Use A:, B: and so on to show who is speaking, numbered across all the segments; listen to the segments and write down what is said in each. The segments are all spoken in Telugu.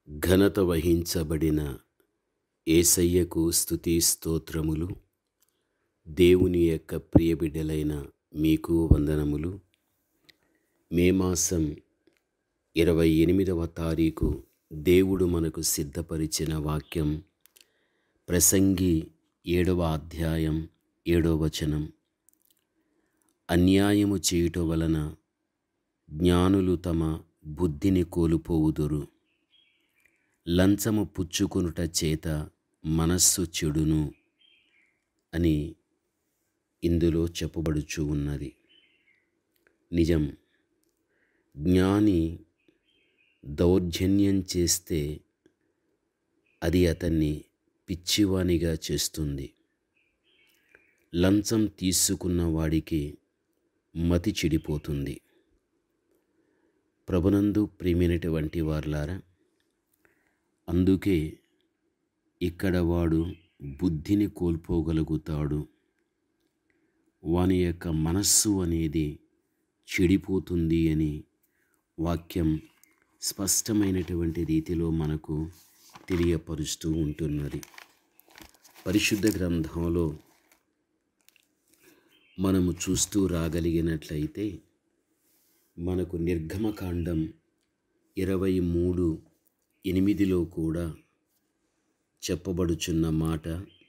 A: ఘనత వహించబడిన ఏసయ్యకు స్తుతి స్తోత్రములు దేవుని యొక్క ప్రియబిడ్డలైన మీకు వందనములు మే మాసం ఇరవై ఎనిమిదవ తారీఖు దేవుడు మనకు సిద్ధపరిచిన వాక్యం ప్రసంగి ఏడవ అధ్యాయం ఏడవ వచనం అన్యాయము చేయుట వలన జ్ఞానులు తమ బుద్ధిని కోల్పోవుదురు లంచము పుచ్చుకొనుట చేత మనస్సు చెడును అని ఇందులో చెప్పబడుచు ఉన్నది నిజం జ్ఞాని దౌర్జన్యం చేస్తే అది అతన్ని పిచ్చివానిగా చేస్తుంది లంచం తీసుకున్న వాడికి మతి చెడిపోతుంది ప్రభునందు ప్రేమైనటువంటి వార్లారా అందుకే ఇక్కడ వాడు బుద్ధిని కోల్పోగలుగుతాడు వాని యొక్క మనస్సు అనేది చెడిపోతుంది అని వాక్యం స్పష్టమైనటువంటి రీతిలో మనకు తెలియపరుస్తూ ఉంటున్నది పరిశుద్ధ గ్రంథంలో మనము చూస్తూ రాగలిగినట్లయితే మనకు నిర్గమకాండం ఇరవై మూడు ఎనిమిదిలో కూడా చెప్పబడుచున్న మాట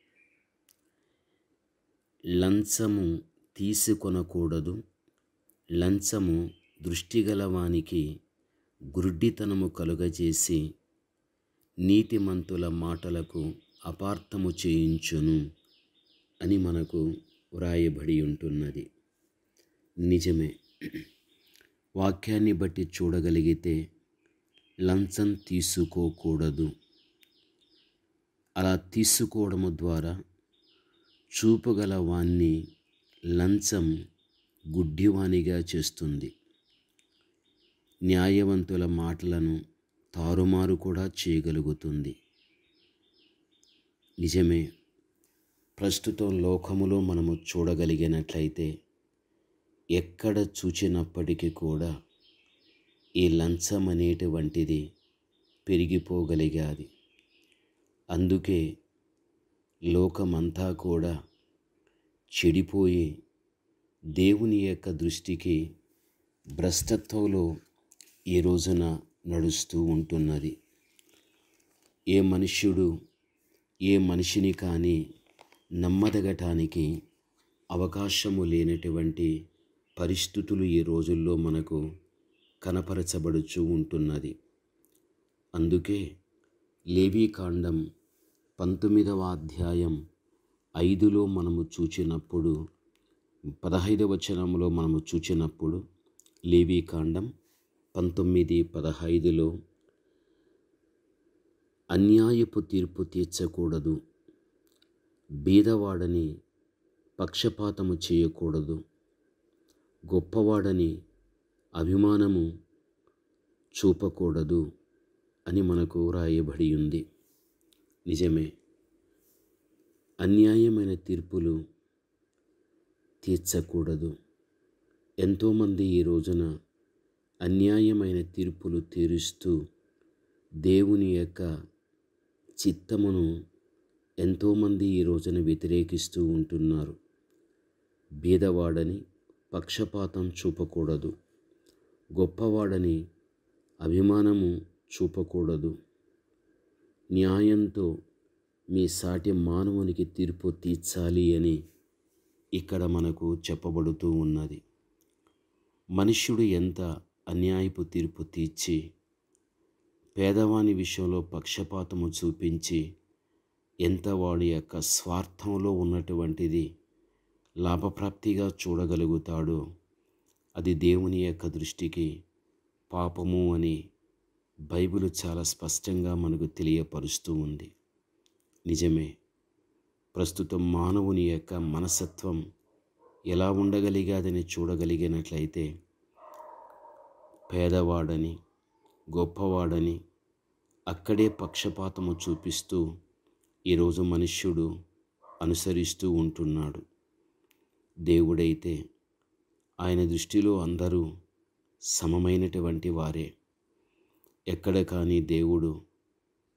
A: లంచము తీసుకొనకూడదు లంచము దృష్టిగలవానికి గురుడ్డితనము కలుగజేసి నీతిమంతుల మాటలకు అపార్థము చేయించును అని మనకు వ్రాయబడి ఉంటున్నది నిజమే వాక్యాన్ని బట్టి చూడగలిగితే లంచం తీసుకోకూడదు అలా తీసుకోవడము ద్వారా చూపగల వాణ్ణి లంచం గుడ్డివానిగా చేస్తుంది న్యాయవంతుల మాటలను తారుమారు కూడా చేయగలుగుతుంది నిజమే ప్రస్తుతం లోకములో మనము చూడగలిగినట్లయితే ఎక్కడ చూచినప్పటికీ కూడా ఈ లంచం అనేటువంటిది పెరిగిపోగలిగాది అందుకే లోకమంతా కూడా చెడిపోయి దేవుని యొక్క దృష్టికి భ్రష్టత్వంలో ఈ రోజున నడుస్తూ ఉంటున్నది ఏ మనుష్యుడు ఏ మనిషిని కానీ నమ్మదగటానికి అవకాశము లేనటువంటి పరిస్థితులు ఈ రోజుల్లో మనకు కనపరచబడుచూ ఉంటున్నది అందుకే లేవీకాండం పంతొమ్మిదవ అధ్యాయం ఐదులో మనము చూచినప్పుడు పదహైదవ వచనంలో మనము చూచినప్పుడు లేవీకాండం పంతొమ్మిది పదహైదులో అన్యాయపు తీర్పు తీర్చకూడదు బీదవాడని పక్షపాతము చేయకూడదు గొప్పవాడని అభిమానము చూపకూడదు అని మనకు రాయబడి ఉంది నిజమే అన్యాయమైన తీర్పులు తీర్చకూడదు ఎంతోమంది ఈ రోజున అన్యాయమైన తీర్పులు తీరుస్తూ దేవుని యొక్క చిత్తమును ఎంతోమంది ఈ రోజున వ్యతిరేకిస్తూ ఉంటున్నారు బీదవాడని పక్షపాతం చూపకూడదు గొప్పవాడని అభిమానము చూపకూడదు న్యాయంతో మీ సాటి మానవునికి తీర్పు తీర్చాలి అని ఇక్కడ మనకు చెప్పబడుతూ ఉన్నది మనుష్యుడు ఎంత అన్యాయపు తీర్పు తీర్చి పేదవాని విషయంలో పక్షపాతము చూపించి ఎంత వాడి యొక్క స్వార్థంలో ఉన్నటువంటిది లాభప్రాప్తిగా చూడగలుగుతాడో అది దేవుని యొక్క దృష్టికి పాపము అని బైబిల్ చాలా స్పష్టంగా మనకు తెలియపరుస్తూ ఉంది నిజమే ప్రస్తుతం మానవుని యొక్క మనసత్వం ఎలా ఉండగలిగాదని చూడగలిగినట్లయితే పేదవాడని గొప్పవాడని అక్కడే పక్షపాతము చూపిస్తూ ఈరోజు మనుష్యుడు అనుసరిస్తూ ఉంటున్నాడు దేవుడైతే ఆయన దృష్టిలో అందరూ సమమైనటువంటి వారే ఎక్కడ కానీ దేవుడు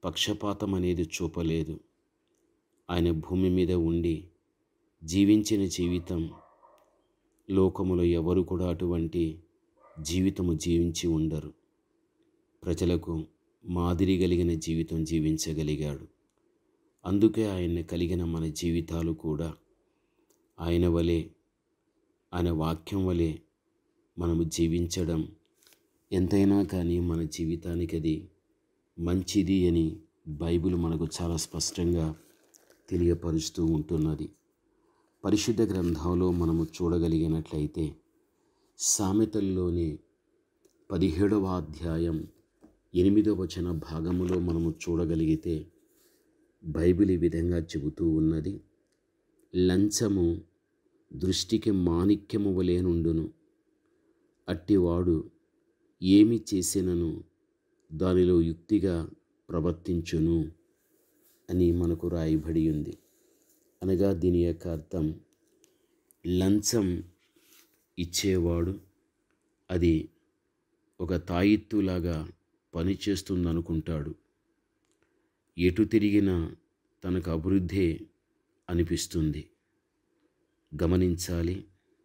A: పక్షపాతం అనేది చూపలేదు ఆయన భూమి మీద ఉండి జీవించిన జీవితం లోకములో ఎవరు కూడా అటువంటి జీవితము జీవించి ఉండరు ప్రజలకు మాదిరి కలిగిన జీవితం జీవించగలిగాడు అందుకే ఆయన కలిగిన మన జీవితాలు కూడా ఆయన వలె ఆయన వాక్యం వలె మనము జీవించడం ఎంతైనా కానీ మన జీవితానికి అది మంచిది అని బైబిల్ మనకు చాలా స్పష్టంగా తెలియపరుస్తూ ఉంటున్నది పరిశుద్ధ గ్రంథంలో మనము చూడగలిగినట్లయితే సామెతల్లోని పదిహేడవ అధ్యాయం ఎనిమిదవ వచన భాగములో మనము చూడగలిగితే బైబిల్ ఈ విధంగా చెబుతూ ఉన్నది లంచము దృష్టికి మాణిక్యము వలె నుండును అట్టివాడు ఏమి చేసినను దానిలో యుక్తిగా ప్రవర్తించును అని మనకు రాయబడి ఉంది అనగా దీని యొక్క అర్థం లంచం ఇచ్చేవాడు అది ఒక తాయిత్తులాగా పనిచేస్తుందనుకుంటాడు ఎటు తిరిగినా తనకు అభివృద్ధే అనిపిస్తుంది గమనించాలి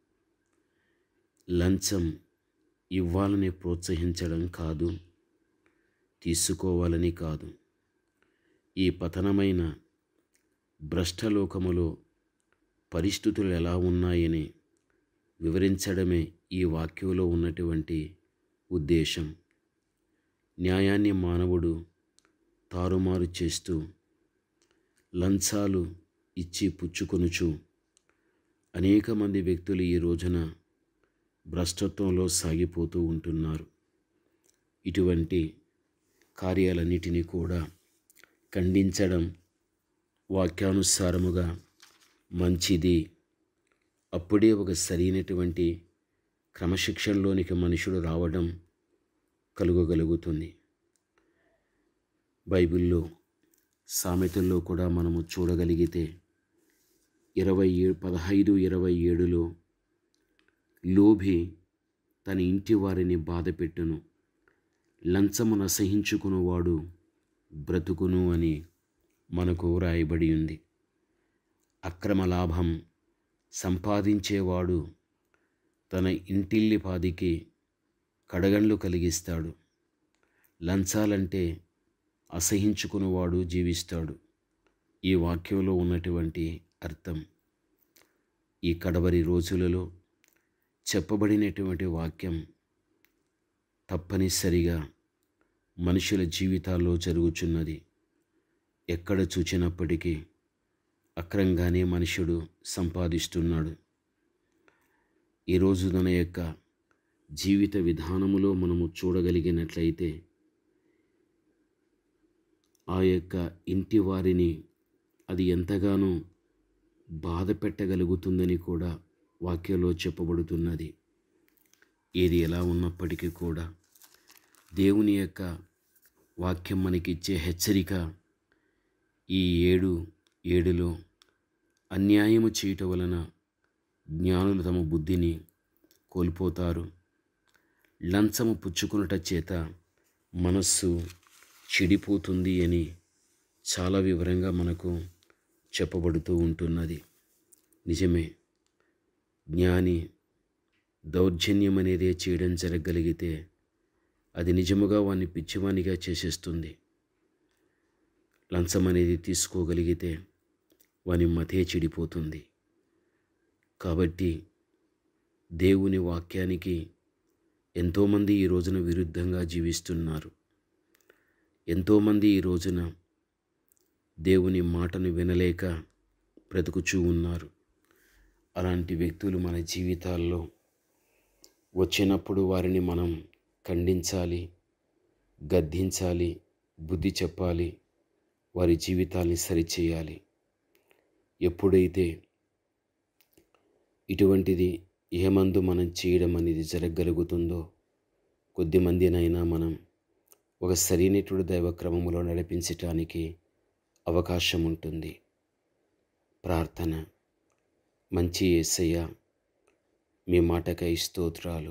A: లంచం ఇవ్వాలని ప్రోత్సహించడం కాదు తీసుకోవాలని కాదు ఈ పతనమైన భ్రష్టలోకములో పరిస్థితులు ఎలా ఉన్నాయని వివరించడమే ఈ వాక్యంలో ఉన్నటువంటి ఉద్దేశం న్యాయాన్ని మానవుడు తారుమారు చేస్తూ లంచాలు ఇచ్చి పుచ్చుకొనుచు అనేక మంది వ్యక్తులు ఈ రోజున భ్రష్టత్వంలో సాగిపోతూ ఉంటున్నారు ఇటువంటి కార్యాలన్నిటినీ కూడా ఖండించడం వాక్యానుసారముగా మంచిది అప్పుడే ఒక సరైనటువంటి క్రమశిక్షణలోనికి మనుషుడు రావడం కలుగగలుగుతుంది బైబిల్లో సామెతల్లో కూడా మనము చూడగలిగితే ఇరవై ఏ పదహైదు ఇరవై ఏడులో లోభి తన ఇంటి వారిని బాధపెట్టును లంచమును అసహించుకునేవాడు బ్రతుకును అని మనకు రాయబడి ఉంది అక్రమ లాభం సంపాదించేవాడు తన ఇంటిల్లి పాదికి కడగండ్లు కలిగిస్తాడు లంచాలంటే అసహించుకునేవాడు జీవిస్తాడు ఈ వాక్యంలో ఉన్నటువంటి అర్థం ఈ కడవరి రోజులలో చెప్పబడినటువంటి వాక్యం తప్పనిసరిగా మనుషుల జీవితాల్లో జరుగుచున్నది ఎక్కడ చూచినప్పటికీ అక్రంగానే మనుషుడు సంపాదిస్తున్నాడు ఈరోజు తన యొక్క జీవిత విధానములో మనము చూడగలిగినట్లయితే ఆ యొక్క ఇంటి వారిని అది ఎంతగానో బాధ పెట్టగలుగుతుందని కూడా వాక్యంలో చెప్పబడుతున్నది ఏది ఎలా ఉన్నప్పటికీ కూడా దేవుని యొక్క వాక్యం మనకిచ్చే హెచ్చరిక ఈ ఏడు ఏడులో అన్యాయము చేయటం వలన జ్ఞానులు తమ బుద్ధిని కోల్పోతారు లంచము పుచ్చుకునుట చేత మనస్సు చెడిపోతుంది అని చాలా వివరంగా మనకు చెప్పబడుతూ ఉంటున్నది నిజమే జ్ఞాని దౌర్జన్యం అనేదే చేయడం జరగగలిగితే అది నిజముగా వాడిని పిచ్చివానిగా చేసేస్తుంది లంచం అనేది తీసుకోగలిగితే వాని మతే చెడిపోతుంది కాబట్టి దేవుని వాక్యానికి ఎంతోమంది ఈ రోజున విరుద్ధంగా జీవిస్తున్నారు ఎంతోమంది ఈ రోజున దేవుని మాటను వినలేక బ్రతుకుచూ ఉన్నారు అలాంటి వ్యక్తులు మన జీవితాల్లో వచ్చినప్పుడు వారిని మనం ఖండించాలి గద్దించాలి బుద్ధి చెప్పాలి వారి జీవితాల్ని సరిచేయాలి ఎప్పుడైతే ఇటువంటిది ఏమందు మనం చేయడం అనేది జరగగలుగుతుందో కొద్దిమందినైనా మనం ఒక సరైనటువంటి దైవక్రమములో నడిపించటానికి అవకాశం ఉంటుంది ప్రార్థన మంచి యేసయ్య మీ మాటకై స్తోత్రాలు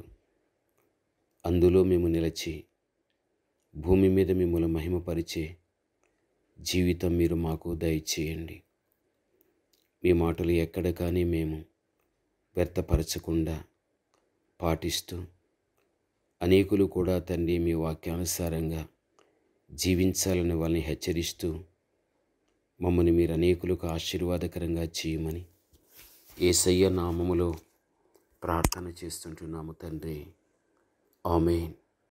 A: అందులో మేము నిలిచి భూమి మీద మిమ్మల్ని మహిమపరిచే జీవితం మీరు మాకు దయచేయండి మీ మాటలు ఎక్కడ కానీ మేము వ్యర్థపరచకుండా పాటిస్తూ అనేకులు కూడా తండ్రి మీ వాక్యానుసారంగా జీవించాలని వాళ్ళని హెచ్చరిస్తూ మమ్మల్ని మీరు అనేకులకు ఆశీర్వాదకరంగా చేయమని ఏసయ్య నామములో ప్రార్థన చేస్తుంటున్నాము తండ్రి ఆమెన్